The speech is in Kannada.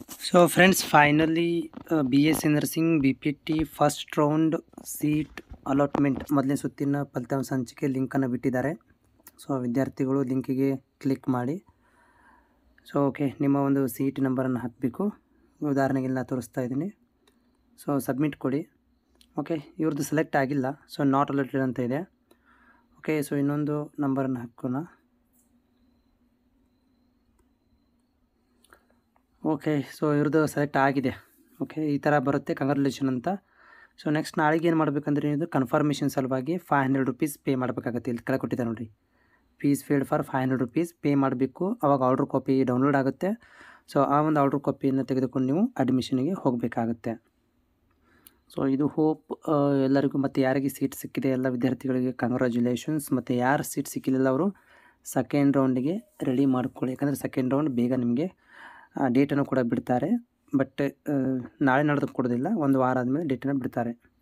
so friends finally B S C nursing B P T first round seat allotment ಮೊದಲನೇ ಸುತ್ತಿನ ಫಲಿತಾಂಶ ಹಂಚಿಕೆ ಲಿಂಕನ್ನು ಬಿಟ್ಟಿದ್ದಾರೆ ಸೊ ವಿದ್ಯಾರ್ಥಿಗಳು ಲಿಂಕಿಗೆ ಕ್ಲಿಕ್ ಮಾಡಿ ಸೊ ಓಕೆ ನಿಮ್ಮ ಒಂದು ಸೀಟ್ ನಂಬರನ್ನು ಹಾಕಬೇಕು ಉದಾಹರಣೆಗೆ ಇಲ್ಲಿ ನಾನು ತೋರಿಸ್ತಾ ಇದ್ದೀನಿ ಸೊ ಸಬ್ಮಿಟ್ ಕೊಡಿ ಓಕೆ ಇವ್ರದ್ದು ಸೆಲೆಕ್ಟ್ ಆಗಿಲ್ಲ ಸೊ ನಾಟ್ ಅಲಾಟೆಡ್ ಅಂತ ಇದೆ ಓಕೆ ಸೊ ಇನ್ನೊಂದು ನಂಬರನ್ನು ಹಾಕೋಣ ಓಕೆ ಸೊ ಇವ್ರದ್ದು ಸೆಲೆಕ್ಟ್ ಆಗಿದೆ ಓಕೆ ಈ ಥರ ಬರುತ್ತೆ ಕಂಗ್ರ್ಯಾಚುಲೇಷನ್ ಅಂತ ಸೊ ನೆಕ್ಸ್ಟ್ ನಾಳೆಗೆ ಏನು ಮಾಡಬೇಕಂದ್ರೆ ಇದು ಕನ್ಫರ್ಮೇಷನ್ ಸಲುವಾಗಿ ಫೈವ್ ಹಂಡ್ರೆಡ್ ರುಪೀಸ್ ಪೇ ಮಾಡಬೇಕಾಗತ್ತೆ ಇಲ್ಲಿ ಕೆಳಗೆ ಕೊಟ್ಟಿದ್ದಾರೆ ನೋಡಿರಿ fees paid for five hundred rupees pay ಮಾಡಬೇಕು ಅವಾಗ ಆರ್ಡ್ರ್ ಕಾಪಿ ಡೌನ್ಲೋಡ್ ಆಗುತ್ತೆ ಸೊ ಆ ಒಂದು ಆರ್ಡ್ರ್ ಕಾಪಿಯನ್ನು ತೆಗೆದುಕೊಂಡು ನೀವು ಅಡ್ಮಿಷನಿಗೆ ಹೋಗಬೇಕಾಗತ್ತೆ ಸೊ ಇದು ಹೋಪ್ ಎಲ್ಲರಿಗೂ ಮತ್ತು ಯಾರಿಗೆ ಸೀಟ್ ಸಿಕ್ಕಿದೆ ಎಲ್ಲ ವಿದ್ಯಾರ್ಥಿಗಳಿಗೆ ಕಂಗ್ರ್ಯಾಚುಲೇಷನ್ಸ್ ಮತ್ತು ಯಾರು ಸೀಟ್ ಸಿಕ್ಕಿಲ್ಲ ಅವರು ಸೆಕೆಂಡ್ ರೌಂಡಿಗೆ ರೆಡಿ ಮಾಡ್ಕೊಳ್ಳಿ ಯಾಕಂದರೆ ಸೆಕೆಂಡ್ ರೌಂಡ್ ಬೇಗ ನಿಮಗೆ ಡೇಟನ್ನು ಕೂಡ ಬಿಡ್ತಾರೆ ಬಟ್ ನಾಳೆ ನಡೆದು ಕೊಡೋದಿಲ್ಲ ಒಂದು ವಾರ ಆದಮೇಲೆ ಡೇಟನ್ನು ಬಿಡ್ತಾರೆ